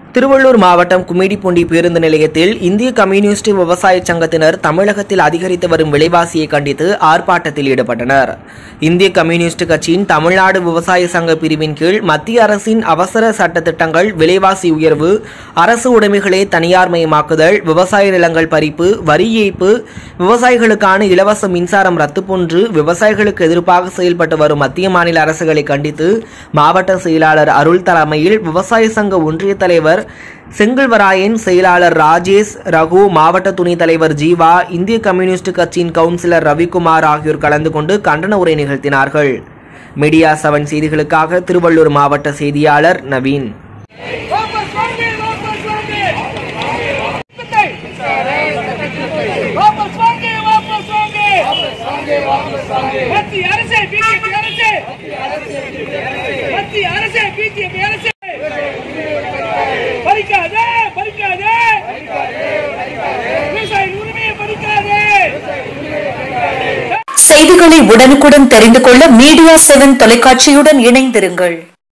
திருவள்ளூர் மாவட்டம் கும்மிடிப்பூண்டி பேருந்து நிலையத்தில் இந்திய கம்யூனிஸ்ட் விவசாய சங்கத்தினர் தமிழகத்தில் அதிகரித்து வரும் விலைவாசியை கண்டித்து ஆர்ப்பாட்டத்தில் ஈடுபட்டனர் இந்திய கம்யூனிஸ்ட் கட்சியின் தமிழ்நாடு விவசாய சங்க பிரிவின் கீழ் மத்திய அரசின் அவசர சட்ட திட்டங்கள் விலைவாசி உயர்வு அரசு உடைமைகளை தனியார்மயமாக்குதல் விவசாய நிலங்கள் பறிப்பு வரி ஏய்ப்பு விவசாயிகளுக்கான இலவச மின்சாரம் ரத்து போன்று விவசாயிகளுக்கு எதிர்ப்பாக செயல்பட்டு வரும் மத்திய மாநில அரசுகளை கண்டித்து மாவட்ட செயலாளர் அருள் தலைமையில் விவசாய சங்க ஒன்றிய தலைவர் செங்கல்வராயன் செயலாளர் ராஜேஷ் ரகு மாவட்ட துணைத் தலைவர் ஜீவா இந்திய கம்யூனிஸ்ட் கட்சியின் கவுன்சிலர் ரவிக்குமார் ஆகியோர் கலந்து கொண்டு கண்டன உரை நிகழ்த்தினார்கள் மீடியா செவன் செய்திகளுக்காக திருவள்ளூர் மாவட்ட செய்தியாளர் நவீன் வாபஸ் வாங்க வாபஸ் வாங்க சட்டத்தை வாபஸ் வாங்க வாபஸ் வாங்க மத்திய அரசே பிஜேபி அரசே மத்திய அரசே பிஜேபி அரசே பறிக்காதே பறிக்காதே விவசாய உரிமையை பறிக்காதே செய்திகளை உடனுக்குடன் தெரிந்து கொள்ள மீடியா செவன் தொலைக்காட்சியுடன் இணைந்திருங்கள்